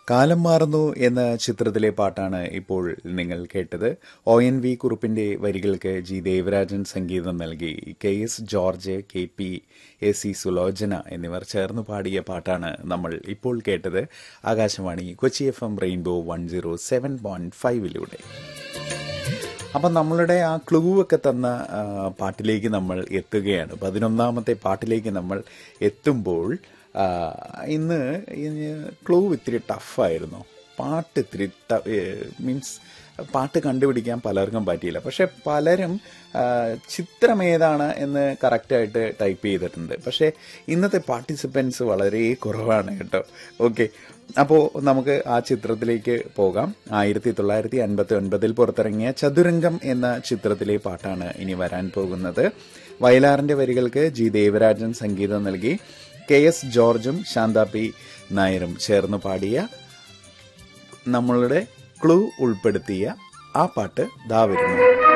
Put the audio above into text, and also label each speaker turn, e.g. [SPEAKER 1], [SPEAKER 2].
[SPEAKER 1] കാലം മാറുന്നു എന്ന ചിത്രത്തിലെ പാട്ടാണ് ഇപ്പോൾ നിങ്ങൾ കേട്ടത് ഒ എൻ വി കുറുപ്പിന്റെ വരികൾക്ക് ജി ദേവരാജൻ സംഗീതം നൽകി K S George K P A C Sulochana എന്നിവർ ചേർന്ന് പാടിയ പാട്ടാണ് നമ്മൾ ഇപ്പോൾ കേട്ടത് Akashvani Kochi F M rainbow one zero seven point ഫൈവിലൂടെ അപ്പം നമ്മളുടെ ആ ക്ലൂ ഒക്കെ തന്ന ആ, പാട്ടിലേക്ക് നമ്മൾ എത്തുകയാണ് പതിനൊന്നാമത്തെ പാട്ടിലേക്ക് നമ്മൾ എത്തുമ്പോൾ ആ, ഇന്ന് ക്ലൂ ഇത്തിരി ടഫായിരുന്നു പാട്ട് ഇത്തിരി മീൻസ് പാട്ട് കണ്ടുപിടിക്കാൻ പലർക്കും പറ്റിയില്ല പക്ഷെ പലരും ആ, ചിത്രം ഏതാണ് എന്ന് കറക്റ്റായിട്ട് ടൈപ്പ് ചെയ്തിട്ടുണ്ട് പക്ഷേ ഇന്നത്തെ പാർട്ടിസിപ്പൻസ് വളരെ കുറവാണ് കേട്ടോ ഓക്കെ അപ്പോൾ നമുക്ക് ആ ചിത്രത്തിലേക്ക് പോകാം ആയിരത്തി തൊള്ളായിരത്തി അൻപത്തി ഒൻപതിൽ പുറത്തിറങ്ങിയ ചതുരംഗം എന്ന ചിത്രത്തിലെ പാട്ടാണ് ഇനി വരാൻ പോകുന്നത് വയലാറിന്റെ വരികൾക്ക് ജി ദേവരാജൻ സംഗീതം നൽകി കെ എസ് ജോർജും ശാന്ത പി നായരും ചേർന്ന് പാടിയ നമ്മളുടെ ക്ലൂ ഉൾപ്പെടുത്തിയ ആ പാട്ട് ദാ വരുന്നു